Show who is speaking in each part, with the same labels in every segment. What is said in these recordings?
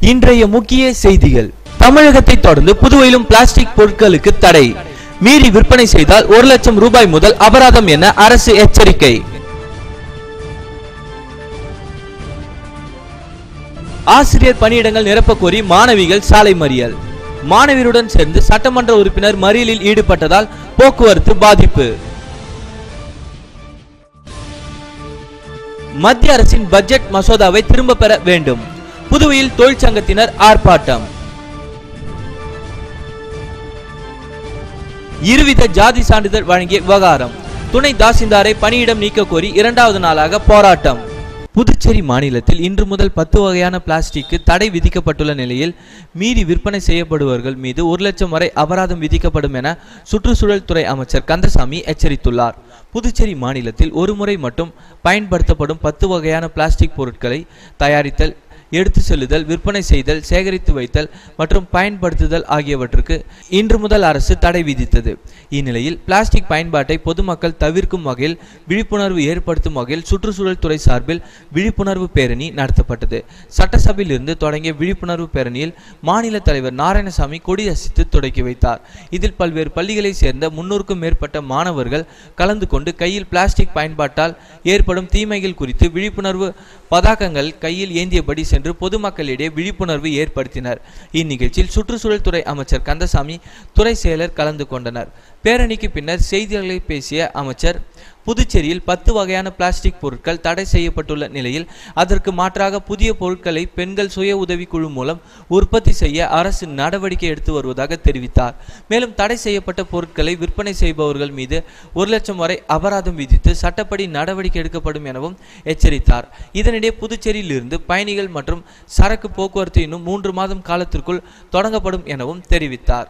Speaker 1: இன்றைய முக்கிய செய்திகள் தமிழகத்தை தொடர்ந்து புதுவையிலும் பிளாஸ்டிக் பொருட்களுக்கு தடை மீறி விற்பனை செய்தால் ஒரு லட்சம் ரூபாய் முதல் அபராதம் என அரசு எச்சரிக்கை ஆசிரியர் பணியிடங்கள் நிரப்பக் கோரி மாணவிகள் சாலை மறியல் மாணவியருடன் சேர்ந்து சட்டமன்ற உறுப்பினர் மறியலில் ஈடுபட்டதால் போக்குவரத்து பாதிப்பு மத்திய அரசின் பட்ஜெட் மசோதாவை திரும்ப பெற வேண்டும் புதுவையில் தொழிற்சங்கத்தினர் ஆர்ப்பாட்டம் இருவித ஜாதி சான்றிதழ் வழங்கிய விவகாரம் துணை தாசில்தாரை பணியிடம் நீக்க கோரி இரண்டாவது நாளாக போராட்டம் புதுச்சேரி மாநிலத்தில் இன்று முதல் பத்து வகையான பிளாஸ்டிக்கு தடை விதிக்கப்பட்டுள்ள நிலையில் மீறி விற்பனை செய்யப்படுபவர்கள் மீது ஒரு லட்சம் வரை அபராதம் விதிக்கப்படும் என சுற்றுச்சூழல் துறை அமைச்சர் கந்தசாமி எச்சரித்துள்ளார் புதுச்சேரி மாநிலத்தில் ஒரு முறை மட்டும் பயன்படுத்தப்படும் பத்து வகையான பிளாஸ்டிக் பொருட்களை தயாரித்தல் எடுத்து செல்லுதல் விற்பனை செய்தல் சேகரித்து வைத்தல் மற்றும் பயன்படுத்துதல் ஆகியவற்றுக்கு இன்று முதல் அரசு தடை விதித்தது இந்நிலையில் பிளாஸ்டிக் பயன்பாட்டை பொதுமக்கள் தவிர்க்கும் வகையில் விழிப்புணர்வு ஏற்படுத்தும் வகையில் சுற்றுச்சூழல் துறை சார்பில் விழிப்புணர்வு பேரணி நடத்தப்பட்டது சட்டசபையில் இருந்து தொடங்கிய விழிப்புணர்வு பேரணியில் மாநில தலைவர் நாராயணசாமி கொடியசைத்து தொடக்கி வைத்தார் இதில் பல்வேறு பள்ளிகளைச் சேர்ந்த முன்னூறுக்கும் மேற்பட்ட மாணவர்கள் கலந்து கொண்டு கையில் பிளாஸ்டிக் பயன்பாட்டால் ஏற்படும் தீமைகள் குறித்து விழிப்புணர்வு பதாகங்கள் கையில் ஏந்தியபடி சென்று பொதுமக்களிடையே விழிப்புணர்வு ஏற்படுத்தினர் இந்நிகழ்ச்சியில் சுற்றுச்சூழல் துறை அமைச்சர் கந்தசாமி துறை செயலர் கலந்து கொண்டனர் பேரணிக்கு பின்னர் செய்தியாளர்களை பேசிய அமைச்சர் புதுச்சேரியில் பத்து வகையான பிளாஸ்டிக் பொருட்கள் தடை செய்யப்பட்டுள்ள நிலையில் அதற்கு மாற்றாக புதிய பொருட்களை பெண்கள் சுய உதவி குழு மூலம் உற்பத்தி செய்ய அரசு நடவடிக்கை எடுத்து வருவதாக தெரிவித்தார் மேலும் தடை செய்யப்பட்ட பொருட்களை விற்பனை செய்பவர்கள் மீது ஒரு லட்சம் வரை அபராதம் விதித்து சட்டப்படி நடவடிக்கை எடுக்கப்படும் எனவும் எச்சரித்தார் இதனிடையே புதுச்சேரியில் இருந்து பயணிகள் மற்றும் சரக்கு போக்குவரத்து இன்னும் மூன்று மாதம் காலத்திற்குள் தொடங்கப்படும் எனவும் தெரிவித்தார்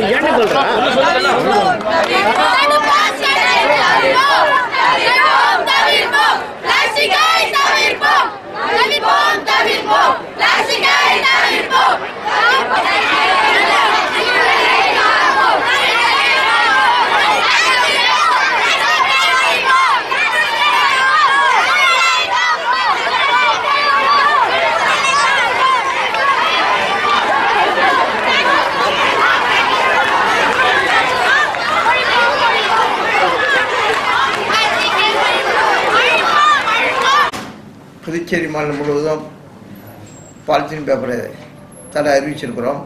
Speaker 2: புதுச்சேரி மாநிலம் முழுவதும் பாலித்தீன் பேப்பரை தடை அறிவிச்சிருக்கிறோம்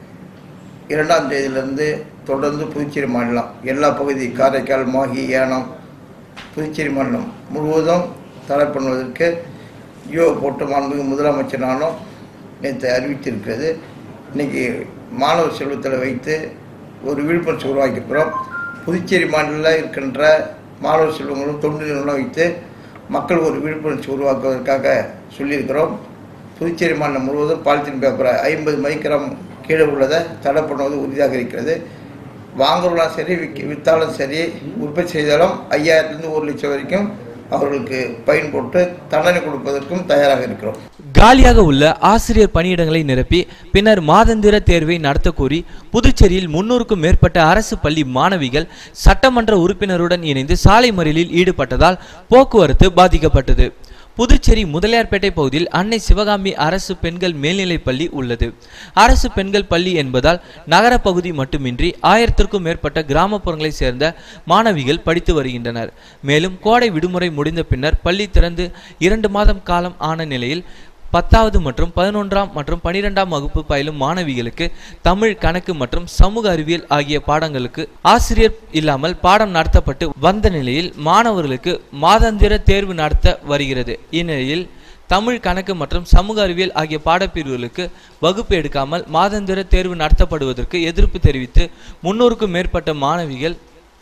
Speaker 2: இரண்டாம் தேதியிலிருந்து தொடர்ந்து புதுச்சேரி மாநிலம் எல்லா பகுதி காரைக்கால் மாஹி ஏனம் புதுச்சேரி மாநிலம் முழுவதும் தடை பண்ணுவதற்கு ஜியோ போட்டு மாண்புமிகு முதலமைச்சராலும் நேற்று அறிவித்திருக்கிறது இன்னைக்கு மாணவர் செல்வத்தில் வைத்து ஒரு விழிப்புணர்ச்சி உருவாக்கியிருக்கிறோம் புதுச்சேரி மாநிலத்தில் இருக்கின்ற மாணவர் செல்வங்களும் தொண்டு நிறுவனம் வைத்து மக்கள் ஒரு விழிப்புணர்ச்சி உருவாக்குவதற்காக சொல்லியிருக்கிறோம் புதுச்சேரி மாநிலம் முழுவதும் பாலித்தீன் பேப்பரை ஐம்பது மைக்ராம் கீழே உள்ளதை தடை பண்ணுவது உறுதியாக இருக்கிறது வாங்குறவங்களும் சரி விற்க விற்றாலும் சரி உற்பத்தி செய்தாலும் ஐயாயிரத்துலேருந்து ஒரு லட்சம் வரைக்கும் அவர்களுக்கு பயன் போட்டு தண்டனை கொடுப்பதற்கும் தயாராக இருக்கிறோம்
Speaker 1: காலியாக உள்ள ஆசிரியர் பணியிடங்களை நிரப்பி பின்னர் மாதந்திர தேர்வை நடத்த கோரி புதுச்சேரியில் முன்னூறுக்கும் மேற்பட்ட அரசு பள்ளி மாணவிகள் சட்டமன்ற உறுப்பினருடன் இணைந்து சாலை மறியலில் ஈடுபட்டதால் போக்குவரத்து பாதிக்கப்பட்டது புதுச்சேரி முதலியார்பேட்டை பகுதியில் அன்னை சிவகாமி அரசு பெண்கள் மேல்நிலைப் பள்ளி உள்ளது அரசு பெண்கள் பள்ளி என்பதால் நகர பகுதி மட்டுமின்றி ஆயிரத்திற்கும் மேற்பட்ட கிராமப்புறங்களைச் சேர்ந்த மாணவிகள் படித்து வருகின்றனர் மேலும் கோடை விடுமுறை முடிந்த பின்னர் பள்ளி திறந்து இரண்டு மாதம் காலம் ஆன நிலையில் பத்தாவது மற்றும் பதினொன்றாம் மற்றும் பனிரெண்டாம் வகுப்பு பயிலும் மாணவிகளுக்கு தமிழ் கணக்கு மற்றும் சமூக அறிவியல் ஆகிய பாடங்களுக்கு ஆசிரியர் இல்லாமல் பாடம் நடத்தப்பட்டு வந்த நிலையில் மாணவர்களுக்கு மாதாந்திர தேர்வு நடத்த வருகிறது இந்நிலையில் தமிழ் கணக்கு மற்றும் சமூக அறிவியல் ஆகிய பாடப்பிரிவுகளுக்கு வகுப்பு எடுக்காமல் மாதாந்திர தேர்வு நடத்தப்படுவதற்கு எதிர்ப்பு தெரிவித்து முன்னூறுக்கும் மேற்பட்ட மாணவிகள்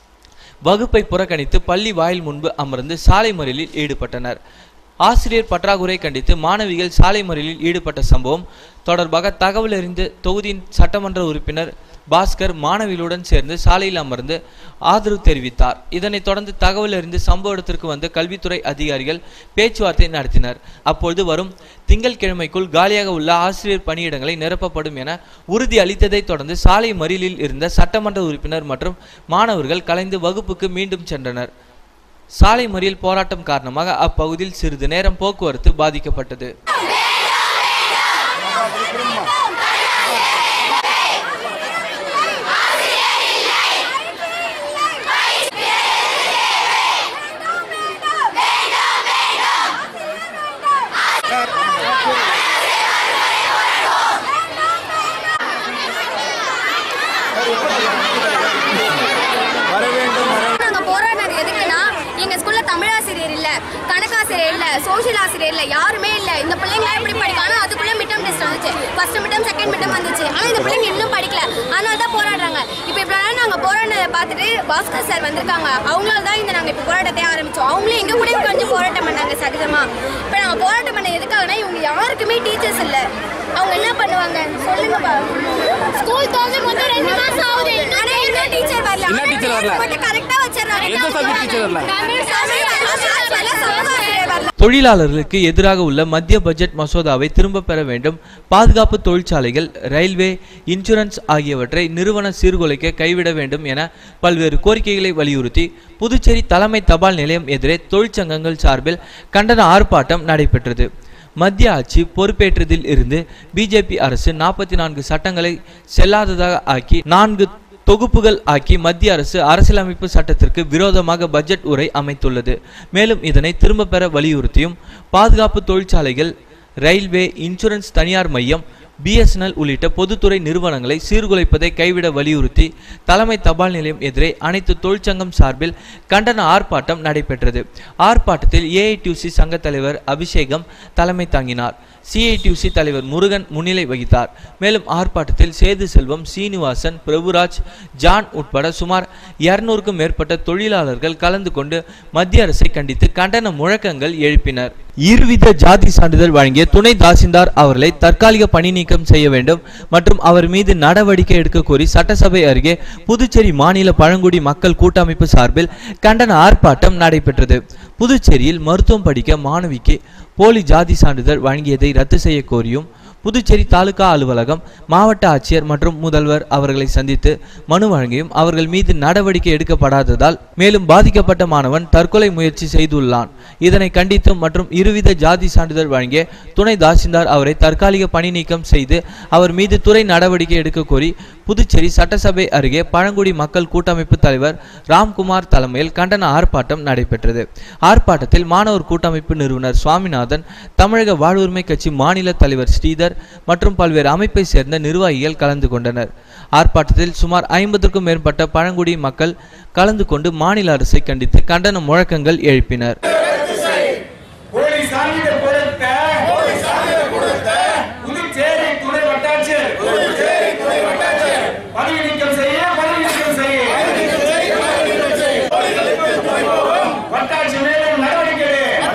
Speaker 1: வகுப்பை புறக்கணித்து பள்ளி வாயில் முன்பு அமர்ந்து சாலை மறியலில் ஈடுபட்டனர் ஆசிரியர் பற்றாக்குறை கண்டித்து மாணவிகள் சாலை மறியலில் ஈடுபட்ட சம்பவம் தொடர்பாக தகவல் அறிந்து தொகுதியின் சட்டமன்ற உறுப்பினர் பாஸ்கர் மாணவிகளுடன் சேர்ந்து சாலையில் அமர்ந்து ஆதரவு தெரிவித்தார் இதனைத் தொடர்ந்து தகவல் அறிந்து சம்பவ இடத்திற்கு வந்த கல்வித்துறை அதிகாரிகள் பேச்சுவார்த்தை நடத்தினர் அப்பொழுது வரும் திங்கட்கிழமைக்குள் காலியாக உள்ள ஆசிரியர் பணியிடங்களை நிரப்பப்படும் என உறுதி அளித்ததைத் தொடர்ந்து சாலை மறியலில் இருந்த சட்டமன்ற உறுப்பினர் மற்றும் மாணவர்கள் கலைந்து வகுப்புக்கு மீண்டும் சென்றனர் சாலை மறியல் போராட்டம் காரணமாக அப்பகுதியில் சிறிது நேரம் போக்குவரத்து பாதிக்கப்பட்டது
Speaker 3: வேண்டாம் சோஷியல் ஆசிரியர் இல்லை யாருமே இல்லை இந்த பிள்ளைங்க எப்படி படிக்கும் ஆனால் அதுக்குள்ளே மிட்டம் டெஸ்ட் வந்துச்சு ஃபர்ஸ்ட் மிட்டம் செகண்ட் மிட்டம் வந்துச்சு ஆனால் இந்த பிள்ளைங்க இன்னும் படிக்கல அதனால தான் போராடுறாங்க இப்போ இவ்வளோ நேரம் நாங்கள் போராடினதை பார்த்துட்டு பாஸ்கர் சார் வந்திருக்காங்க அவங்களால தான் இந்த நாங்கள் இப்போ போராட்டத்தை ஆரம்பித்தோம் அவங்களும் எங்கள் கூட கொஞ்சம் போராட்டம் பண்ணாங்க சகஜமாக இப்போ நாங்கள் போராட்டம் பண்ண எதுக்காகனா இவங்க யாருக்குமே டீச்சர்ஸ் இல்லை அவங்க என்ன பண்ணுவாங்க சொல்லுங்கப்பா ஸ்கூல் திறந்து மொத்தம் ரெண்டு மாசம் ஆகுது ஆனா இன்னும் டீச்சர் வரல
Speaker 4: என்ன teacher வரல?
Speaker 3: மட்டும் கரெக்டா வச்சிடறாங்க
Speaker 4: எந்த subject teacher வரல?
Speaker 3: தமிழ் தமிழ் வரல மேத்ஸ் வரல சமூக ஆசிரியர் வரல
Speaker 1: தொழிலாளர்களுக்கு எதிராக உள்ள மத்திய பட்ஜெட் மசோதாவை திரும்ப பெற வேண்டும் பாதுகாப்பு தொழிற்சாலைகள் ரயில்வே இன்சூரன்ஸ் ஆகியவற்றை நிறுவன சீர்குலைக்க கைவிட வேண்டும் என பல்வேறு கோரிக்கைகளை வலியுறுத்தி புதுச்சேரி தலைமை தபால் நிலையம் எதிரே தொழிற்சங்கங்கள் சார்பில் கண்டன ஆர்ப்பாட்டம் நடைபெற்றது மத்திய ஆட்சி பொறுப்பேற்றதில் இருந்து பிஜேபி அரசு நாற்பத்தி நான்கு சட்டங்களை செல்லாததாக ஆக்கி நான்கு தொகுப்புகள் ஆக்கி மத்திய அரசு அரசியலமைப்பு சட்டத்திற்கு விரோதமாக பட்ஜெட் உரை அமைத்துள்ளது மேலும் இதனை திரும்ப பெற வலியுறுத்தியும் பாதுகாப்பு தொழிற்சாலைகள் ரயில்வே இன்சூரன்ஸ் தனியார் மையம் பிஎஸ்என்எல் உள்ளிட்ட பொதுத்துறை நிறுவனங்களை சீர்குலைப்பதை கைவிட வலியுறுத்தி தலைமை தபால் நிலையம் எதிரே அனைத்து தொழிற்சங்கம் சார்பில் கண்டன ஆர்ப்பாட்டம் நடைபெற்றது ஆர்ப்பாட்டத்தில் ஏஐடியூசி சங்க தலைவர் அபிஷேகம் தலைமை தாங்கினார் சிஐடியூசி தலைவர் முருகன் முன்னிலை வகித்தார் மேலும் ஆர்ப்பாட்டத்தில் சேது செல்வம் சீனிவாசன் பிரபுராஜ் ஜான் உட்பட சுமார் இருநூறுக்கும் மேற்பட்ட தொழிலாளர்கள் கலந்து கொண்டு மத்திய அரசை கண்டித்து கண்டன முழக்கங்கள் எழுப்பினர் இருவித ஜாதி சான்றிதழ் வழங்கிய துணை தாசில்தார் அவர்களை தற்காலிக பணி நீக்கம் செய்ய வேண்டும் மற்றும் அவர் மீது நடவடிக்கை எடுக்க கோரி சட்டசபை அருகே புதுச்சேரி மாநில பழங்குடி மக்கள் கூட்டமைப்பு சார்பில் கண்டன ஆர்ப்பாட்டம் நடைபெற்றது புதுச்சேரியில் மருத்துவம் படிக்க மாணவிக்கு போலி ஜாதி சான்றிதழ் வழங்கியதை ரத்து செய்ய கோரியும் புதுச்சேரி தாலுகா அலுவலகம் மாவட்ட ஆட்சியர் மற்றும் முதல்வர் அவர்களை சந்தித்து மனு வழங்கியும் அவர்கள் மீது நடவடிக்கை எடுக்கப்படாததால் மேலும் பாதிக்கப்பட்ட மாணவன் தற்கொலை முயற்சி செய்துள்ளான் இதனை கண்டித்தும் மற்றும் இருவித ஜாதி சான்றிதழ் வழங்கிய துணை தாசில்தார் அவரை தற்காலிக பணி நீக்கம் செய்து அவர் மீது துறை நடவடிக்கை எடுக்க கோரி புதுச்சேரி சட்டசபை அருகே பழங்குடி மக்கள் கூட்டமைப்பு தலைவர் ராம்குமார் தலைமையில் கண்டன ஆர்ப்பாட்டம் நடைபெற்றது ஆர்ப்பாட்டத்தில் மாணவர் கூட்டமைப்பு நிறுவனர் சுவாமிநாதன் தமிழக வாழ்வுரிமை கட்சி மாநில தலைவர் ஸ்ரீதர் மற்றும் பல்வேறு அமைப்பை சேர்ந்த நிர்வாகிகள் கலந்து கொண்டனர் ஆர்ப்பாட்டத்தில் சுமார் ஐம்பதுக்கும் மேற்பட்ட பழங்குடி மக்கள் கலந்து கொண்டு மாநில அரசை கண்டித்து கண்டன முழக்கங்கள் எழுப்பினர்
Speaker 5: போலி சான்றிதழ் கொடுத்த புதுச்சேரி துணை வட்டாட்சியர் பதவி நீக்கம் செய்ய பதவி நீக்கம் செய்ய வட்டாட்சி மேலும் நடவடிக்கை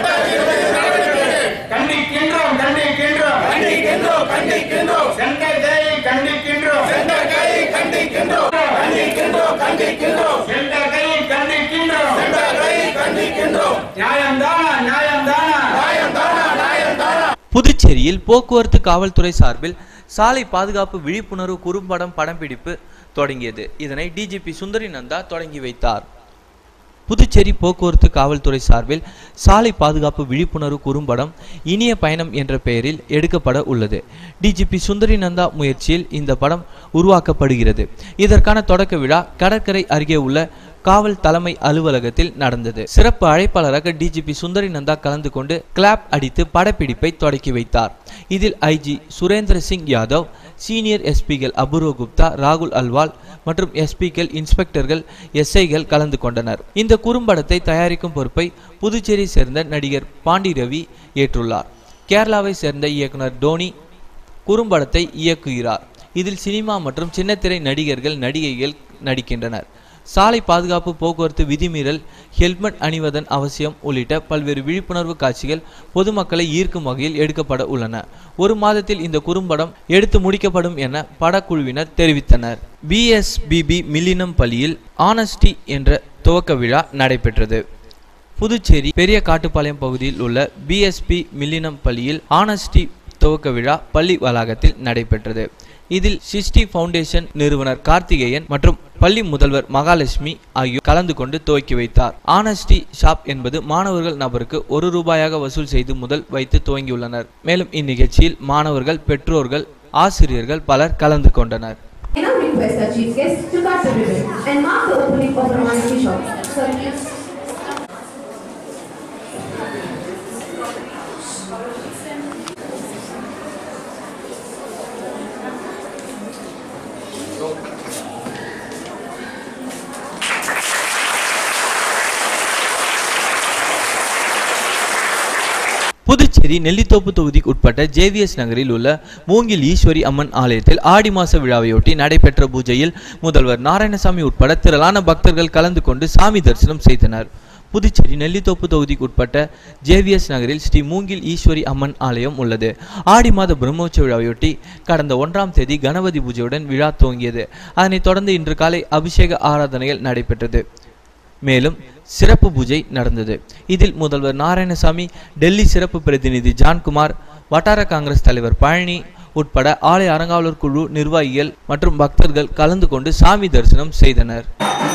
Speaker 5: எடு. கண்டிக்கின்றோம் கண்டிக்கின்றோம் கண்டிக்கின்றோம் கண்டிக்கின்றோம் சென்றதை கண்டிக்கின்றோம் சென்றதை கண்டிக்கின்றோம் கண்டிக்கின்றோம் கண்டிக்கின்றோம் சென்றதை கண்டிக்கின்றோம் சென்றதை கண்டிக்கின்றோம் நியாயம்தானா நியாயம்தானா நியாயம்தானா நியாயம்தானா
Speaker 1: புதுச்சேரியில் போக்குவரத்து காவல்துறை சார்பில் சாலை பாதுகாப்பு விழிப்புணர்வு குறும்படம் படம்பிடிப்பு தொடங்கியது இதனை டிஜிபி சுந்தரி நந்தா தொடங்கி வைத்தார் புதுச்சேரி போக்குவரத்து காவல்துறை சார்பில் சாலை பாதுகாப்பு விழிப்புணர்வு குறும்படம் இனிய பயணம் என்ற பெயரில் எடுக்கப்பட உள்ளது டிஜிபி சுந்தரி நந்தா முயற்சியில் இந்த படம் உருவாக்கப்படுகிறது இதற்கான தொடக்க விழா கடற்கரை அருகே உள்ள காவல் தலைமை அலுவலகத்தில் நடந்தது சிறப்பு அழைப்பாளராக டிஜிபி சுந்தரி நந்தா கலந்து கொண்டு கிளாப் அடித்து படப்பிடிப்பை தொடக்கி வைத்தார் இதில் ஐஜி சுரேந்திர சிங் யாதவ் சீனியர் எஸ்பிகள் அபூர்வ குப்தா ராகுல் அல்வால் மற்றும் எஸ்பிக்கள் இன்ஸ்பெக்டர்கள் எஸ்ஐகள் கலந்து கொண்டனர் இந்த குறும்படத்தை தயாரிக்கும் பொறுப்பை புதுச்சேரி சேர்ந்த நடிகர் பாண்டி ரவி ஏற்றுள்ளார் கேரளாவை சேர்ந்த இயக்குனர் டோனி குறும்படத்தை இயக்குகிறார் இதில் சினிமா மற்றும் சின்னத்திரை நடிகர்கள் நடிகைகள் நடிக்கின்றனர் சாலை பாதுகாப்பு போக்குவரத்து விதிமீறல் ஹெல்மெட் அணிவதன் அவசியம் உள்ளிட்ட பல்வேறு விழிப்புணர்வு காட்சிகள் பொதுமக்களை ஈர்க்கும் வகையில் எடுக்கப்பட உள்ளன ஒரு மாதத்தில் இந்த குறும்படம் எடுத்து முடிக்கப்படும் என படக்குழுவினர் தெரிவித்தனர் பிஎஸ்பிபி மில்லினம் பள்ளியில் ஆனஸ்டி என்ற துவக்க விழா நடைபெற்றது புதுச்சேரி பெரிய காட்டுப்பாளையம் பகுதியில் உள்ள பிஎஸ்பி மில்லினம் பள்ளியில் ஆனஸ்டி துவக்க விழா பள்ளி வளாகத்தில் நடைபெற்றது இதில் சிஸ்டி ஃபவுண்டேஷன் நிறுவனர் கார்த்திகேயன் மற்றும் பள்ளி முதல்வர் மகாலட்சுமி ஆகியோர் கலந்து கொண்டு துவக்கி வைத்தார் ஆனஸ்டி ஷாப் என்பது மாணவர்கள் நபருக்கு ஒரு ரூபாயாக வசூல் செய்து முதல் வைத்து துவங்கியுள்ளனர் மேலும் இந்நிகழ்ச்சியில் மாணவர்கள் பெற்றோர்கள் ஆசிரியர்கள் பலர் கலந்து கொண்டனர்
Speaker 6: I now request our chief guest to cut the ribbon and mark the opening of the Honesty Shop. Sir, please.
Speaker 1: Puducherry Nellithope தொகுதிக்கு உட்பட்ட ஜேவிஎஸ் நகரில் உள்ள மூங்கில் ஈஸ்வரி அம்மன் ஆலயத்தில் ஆடி மாச விழாவையொட்டி நடைபெற்ற பூஜையில் முதல்வர் நாராயணசாமி உட்பட திரளான பக்தர்கள் கலந்து கொண்டு சாமி தரிசனம் செய்தனர் புதுச்சேரி நெல்லித்தோப்பு தொகுதிக்கு உட்பட்ட ஜேவிஎஸ் நகரில் ஸ்ரீ மூங்கில் ஈஸ்வரி அம்மன் ஆலயம் உள்ளது ஆடி மாத பிரம்மோற்சவ விழாவையொட்டி கடந்த ஒன்றாம் தேதி கணபதி பூஜையுடன் விழா துவங்கியது அதனைத் தொடர்ந்து இன்று காலை அபிஷேக ஆராதனைகள் நடைபெற்றது மேலும் சிறப்பு பூஜை நடந்தது இதில் முதல்வர் நாராயணசாமி டெல்லி சிறப்பு பிரதிநிதி ஜான்குமார் வட்டார காங்கிரஸ் தலைவர் பழனி உட்பட ஆலய அறங்காவலர் குழு நிர்வாகிகள் மற்றும் பக்தர்கள் கலந்து கொண்டு சாமி தரிசனம் செய்தனர்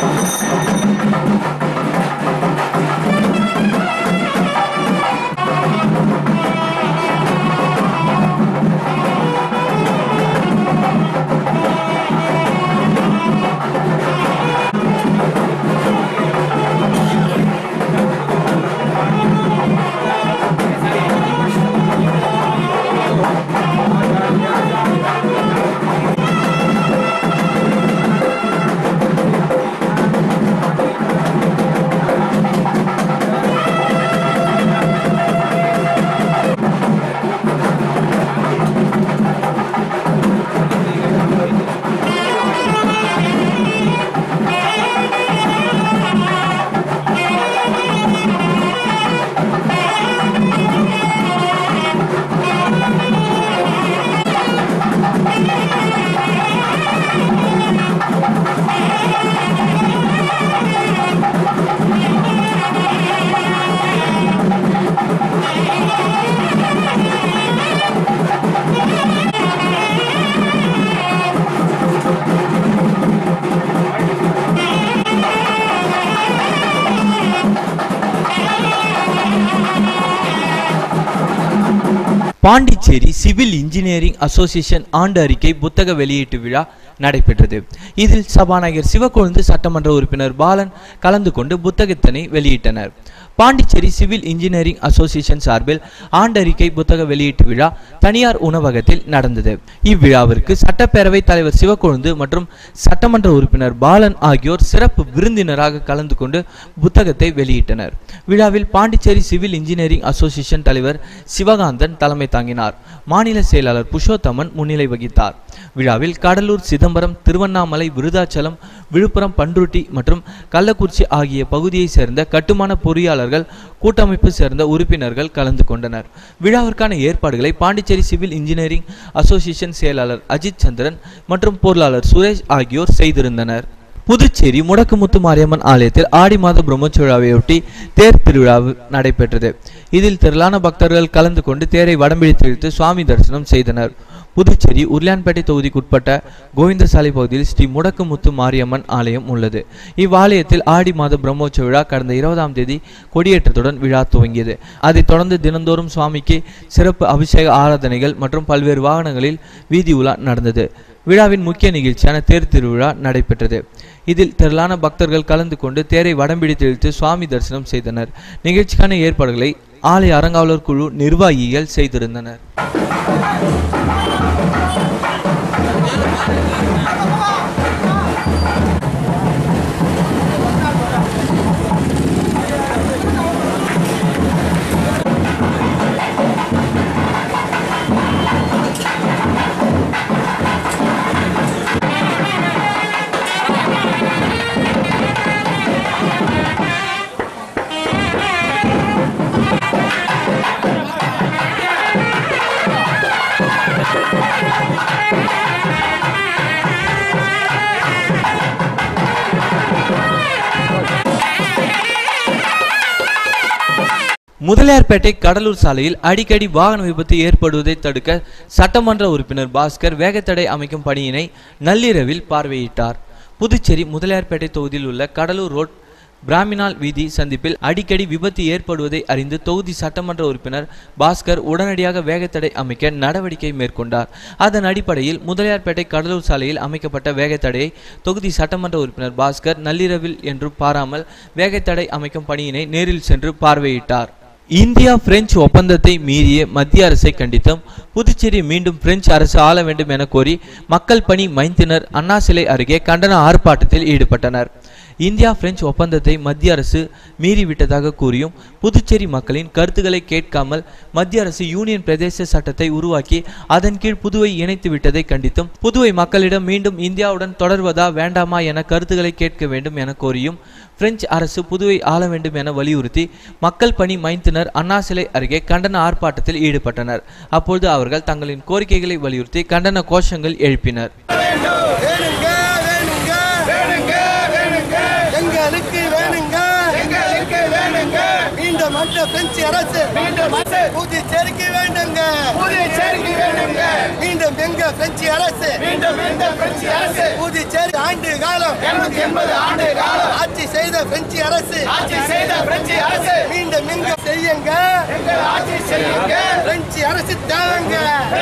Speaker 1: பாண்டிச்சேரி சிவில் இன்ஜினியரிங் அசோசியேஷன் ஆண்டு அறிக்கை புத்தக வெளியீட்டு விழா நடைபெற்றது இதில் சபாநாயகர் சிவக்கொழுந்து சட்டமன்ற உறுப்பினர் பாலன் கலந்து கொண்டு புத்தகத்தினை வெளியிட்டனர் பாண்டிச்சேரி சிவில் இன்ஜினியரிங் அசோசியேஷன் சார்பில் ஆண்டறிக்கை புத்தக வெளியீட்டு விழா தனியார் உணவகத்தில் நடந்தது இவ்விழாவிற்கு சட்டப்பேரவை தலைவர் சிவக்கொழுந்து மற்றும் சட்டமன்ற உறுப்பினர் பாலன் ஆகியோர் சிறப்பு விருந்தினராக கலந்து கொண்டு புத்தகத்தை வெளியிட்டனர் விழாவில் பாண்டிச்சேரி சிவில் இன்ஜினியரிங் அசோசியேஷன் தலைவர் சிவகாந்தன் தலைமை தாங்கினார் மாநில செயலாளர் புஷோத்தமன் முன்னிலை வகித்தார் விழாவில் கடலூர் சிதம்பரம் திருவண்ணாமலை விருதாச்சலம் விழுப்புரம் பன்ருட்டி மற்றும் கள்ளக்குறிச்சி ஆகிய பகுதியைச் சேர்ந்த கட்டுமான பொறியாளர்கள் கூட்டமைப்பு சேர்ந்த உறுப்பினர்கள் கலந்து கொண்டனர் விழாவிற்கான ஏற்பாடுகளை பாண்டிச்சேரி சிவில் இன்ஜினியரிங் அசோசியேஷன் செயலாளர் அஜித் சந்திரன் மற்றும் பொருளாளர் சுரேஷ் ஆகியோர் செய்திருந்தனர் புதுச்சேரி முடக்குமுத்து மாரியம்மன் ஆலயத்தில் ஆடி மாத பிரம்மோற்சவ விழாவையொட்டி தேர் திருவிழா நடைபெற்றது இதில் திரளான பக்தர்கள் கலந்து கொண்டு தேரை வடம்பிடித்து இழுத்து சுவாமி தரிசனம் செய்தனர் புதுச்சேரி உருளையான்பேட்டை தொகுதிக்குட்பட்ட கோவிந்தசாலை பகுதியில் ஸ்ரீ முடக்குமுத்து மாரியம்மன் ஆலயம் உள்ளது இவ்வாலயத்தில் ஆடி மாத பிரம்மோற்சவ விழா கடந்த இருபதாம் தேதி கொடியேற்றத்துடன் விழா துவங்கியது அதைத் தொடர்ந்து தினந்தோறும் சுவாமிக்கு சிறப்பு அபிஷேக ஆராதனைகள் மற்றும் பல்வேறு வாகனங்களில் வீதி உலா நடந்தது விழாவின் முக்கிய நிகழ்ச்சியான தேர் திருவிழா நடைபெற்றது இதில் திரளான பக்தர்கள் கலந்து கொண்டு தேரை வடம்பிடித்து இழுத்து சுவாமி தரிசனம் செய்தனர் நிகழ்ச்சிக்கான ஏற்பாடுகளை ஆலய அறங்காவலர் குழு நிர்வாகிகள் செய்திருந்தனர் முதலியார்பேட்டை கடலூர் சாலையில் அடிக்கடி வாகன விபத்து ஏற்படுவதை தடுக்க சட்டமன்ற உறுப்பினர் பாஸ்கர் வேகத்தடை அமைக்கும் பணியினை நள்ளிரவில் பார்வையிட்டார் புதுச்சேரி முதலியார்பேட்டை தொகுதியில் உள்ள கடலூர் ரோட் பிராமினால் வீதி சந்திப்பில் அடிக்கடி விபத்து ஏற்படுவதை அறிந்து தொகுதி சட்டமன்ற உறுப்பினர் பாஸ்கர் உடனடியாக வேகத்தடை அமைக்க நடவடிக்கை மேற்கொண்டார் அதன் அடிப்படையில் முதலியார்பேட்டை கடலூர் சாலையில் அமைக்கப்பட்ட வேகத்தடையை தொகுதி சட்டமன்ற உறுப்பினர் பாஸ்கர் நள்ளிரவில் என்று பாராமல் வேகத்தடை அமைக்கும் பணியினை நேரில் சென்று பார்வையிட்டார் இந்தியா பிரெஞ்சு ஒப்பந்தத்தை மீறிய மத்திய அரசை கண்டித்தும் புதுச்சேரி மீண்டும் பிரெஞ்சு அரசு ஆள வேண்டும் என கோரி மக்கள் பணி மைந்தினர் அண்ணா சிலை அருகே கண்டன ஆர்ப்பாட்டத்தில் ஈடுபட்டனர் இந்தியா பிரெஞ்சு ஒப்பந்தத்தை மத்திய அரசு மீறிவிட்டதாக கூறியும் புதுச்சேரி மக்களின் கருத்துக்களை கேட்காமல் மத்திய அரசு யூனியன் பிரதேச சட்டத்தை உருவாக்கி அதன் கீழ் புதுவை இணைத்து விட்டதை கண்டித்தும் புதுவை மக்களிடம் மீண்டும் இந்தியாவுடன் தொடர்வதா வேண்டாமா என கருத்துக்களை கேட்க வேண்டும் என கோரியும் பிரெஞ்சு அரசு புதுவை ஆள வேண்டும் என வலியுறுத்தி மக்கள் பணி மைந்தனர் அண்ணா சிலை அருகே கண்டன ஆர்ப்பாட்டத்தில் ஈடுபட்டனர் அப்பொழுது அவர்கள் தங்களின் கோரிக்கைகளை வலியுறுத்தி கண்டன கோஷங்கள் எழுப்பினர்
Speaker 4: வேணுங்க வேணுங்க வேணுங்க வேணுங்க எங்களுக்கு வேணுங்க எங்களுக்கு வேணுங்க மீண்டும் மற்ற பிரெஞ்சு அரசு மீண்டும் புதுச்சேரிக்கு வேண்டுங்க புதுச்சேரிக்கு வேண்டுங்க மீண்டும் எங்க பிரெஞ்சு அரசு மீண்டும் எங்க பிரெஞ்சு அரசு புதுச்சேரி ஆண்டு காலம் இருநூத்தி எண்பது ஆண்டு காலம் ஆட்சி செய்த பிரெஞ்சு அரசு ஆட்சி செய்த பிரெஞ்சு அரசு மீண்டும் எங்க செய்யுங்க எங்கள் ஆட்சி செய்யுங்க பிரெஞ்சு அரசு தாங்க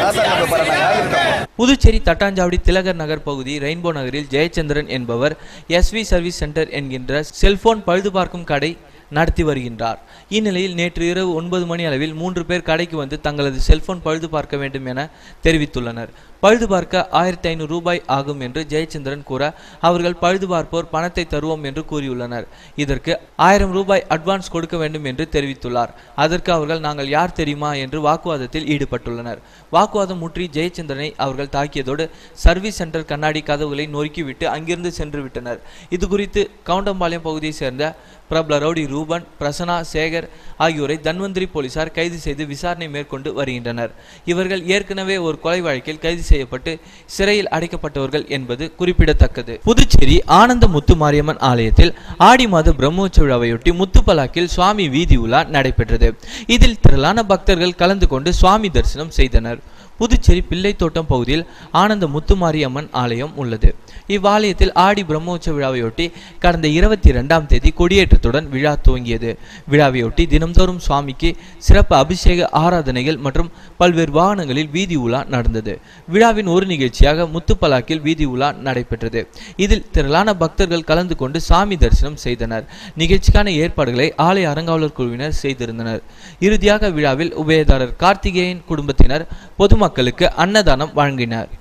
Speaker 1: புதுச்சேரி தட்டாஞ்சாவடி திலகர் நகர் பகுதி ரெயின்போ நகரில் ஜெயச்சந்திரன் என்பவர் எஸ்வி சர்வீஸ் சென்டர் என்கின்ற செல்போன் பழுதுபார்க்கும் கடை நடத்தி வருகின்றார் இந்நிலையில் நேற்று இரவு ஒன்பது மணி அளவில் மூன்று பேர் கடைக்கு வந்து தங்களது செல்போன் பழுது பார்க்க வேண்டும் என தெரிவித்துள்ளனர் பழுது பார்க்க ஆயிரத்தி ஐநூறு ரூபாய் ஆகும் என்று ஜெயச்சந்திரன் கூற அவர்கள் பழுது பார்ப்போர் பணத்தை தருவோம் என்று கூறியுள்ளனர் இதற்கு ஆயிரம் ரூபாய் அட்வான்ஸ் கொடுக்க வேண்டும் என்று தெரிவித்துள்ளார் அதற்கு அவர்கள் நாங்கள் யார் தெரியுமா என்று வாக்குவாதத்தில் ஈடுபட்டுள்ளனர் வாக்குவாதம் முற்றி ஜெயச்சந்திரனை அவர்கள் தாக்கியதோடு சர்வீஸ் சென்டர் கண்ணாடி கதவுகளை நொறுக்கிவிட்டு அங்கிருந்து சென்று விட்டனர் இது குறித்து கவுண்டம்பாளையம் பகுதியைச் சேர்ந்த பிரபல ரவுடி ரூபன் பிரசனா சேகர் ஆகியோரை தன்வந்திரி போலீசார் கைது செய்து விசாரணை மேற்கொண்டு வருகின்றனர் இவர்கள் ஏற்கனவே ஒரு கொலை வழக்கில் கைது செய்யப்பட்டு சிறையில் அடைக்கப்பட்டவர்கள் என்பது குறிப்பிடத்தக்கது புதுச்சேரி ஆனந்த முத்து மாரியம்மன் ஆலயத்தில் ஆடி மாத பிரம்மோற்சவ விழாவையொட்டி முத்துப்பலாக்கில் சுவாமி வீதி உலா நடைபெற்றது இதில் திரளான பக்தர்கள் கலந்து கொண்டு சுவாமி தரிசனம் செய்தனர் புதுச்சேரி பிள்ளைத்தோட்டம் பகுதியில் ஆனந்த முத்துமாரியம்மன் ஆலயம் உள்ளது இவ்வாலயத்தில் ஆடி பிரம்மோற்சவ விழாவையொட்டி கடந்த இருபத்தி இரண்டாம் தேதி கொடியேற்றத்துடன் விழா துவங்கியது விழாவையொட்டி தினம்தோறும் சுவாமிக்கு சிறப்பு அபிஷேக ஆராதனைகள் மற்றும் பல்வேறு வாகனங்களில் வீதி உலா நடந்தது விழாவின் ஒரு நிகழ்ச்சியாக முத்துப்பலாக்கில் வீதி உலா நடைபெற்றது இதில் திரளான பக்தர்கள் கலந்து கொண்டு சாமி தரிசனம் செய்தனர் நிகழ்ச்சிக்கான ஏற்பாடுகளை ஆலய அறங்காவலர் குழுவினர் செய்திருந்தனர் இறுதியாக விழாவில் உபயதாரர் கார்த்திகேயன் குடும்பத்தினர் பொதுமக்களுக்கு அன்னதானம் வழங்கினர்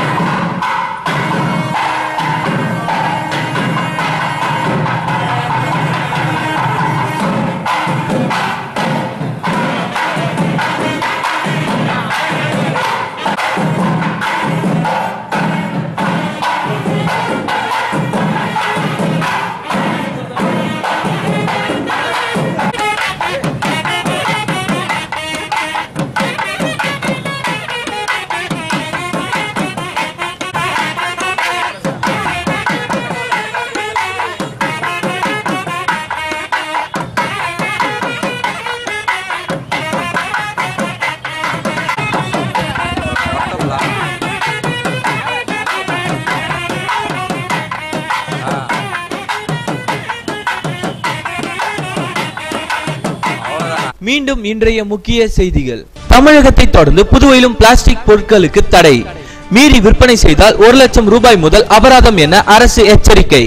Speaker 1: மீண்டும் இன்றைய முக்கிய செய்திகள் தமிழகத்தை தொடர்ந்து புதுவையிலும் பிளாஸ்டிக் பொருட்களுக்கு தடை மீறி விற்பனை செய்தால் ஒரு லட்சம் ரூபாய் முதல் அபராதம் என அரசு எச்சரிக்கை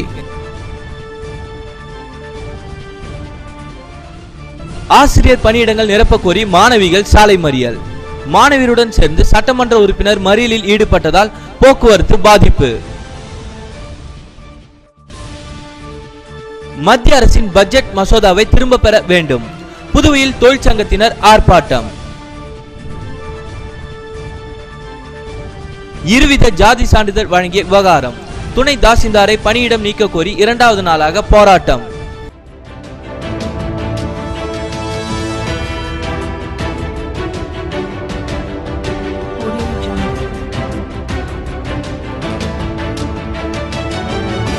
Speaker 1: ஆசிரியர் பணியிடங்கள் நிரப்பக் கோரி மாணவிகள் சாலை மறியல் மாணவியருடன் சேர்ந்து சட்டமன்ற உறுப்பினர் மறியலில் ஈடுபட்டதால் போக்குவரத்து பாதிப்பு மத்திய அரசின் பட்ஜெட் மசோதாவை திரும்ப பெற வேண்டும் புதுவையில் தொழிற்சங்கத்தினர் ஆர்ப்பாட்டம் இருவித ஜாதி சான்றிதழ் வழங்கிய விவகாரம் துணை தாசில்தாரை பணியிடம் நீக்க கோரி இரண்டாவது நாளாக போராட்டம்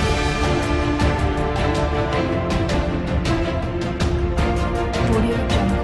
Speaker 7: Audio Jungle.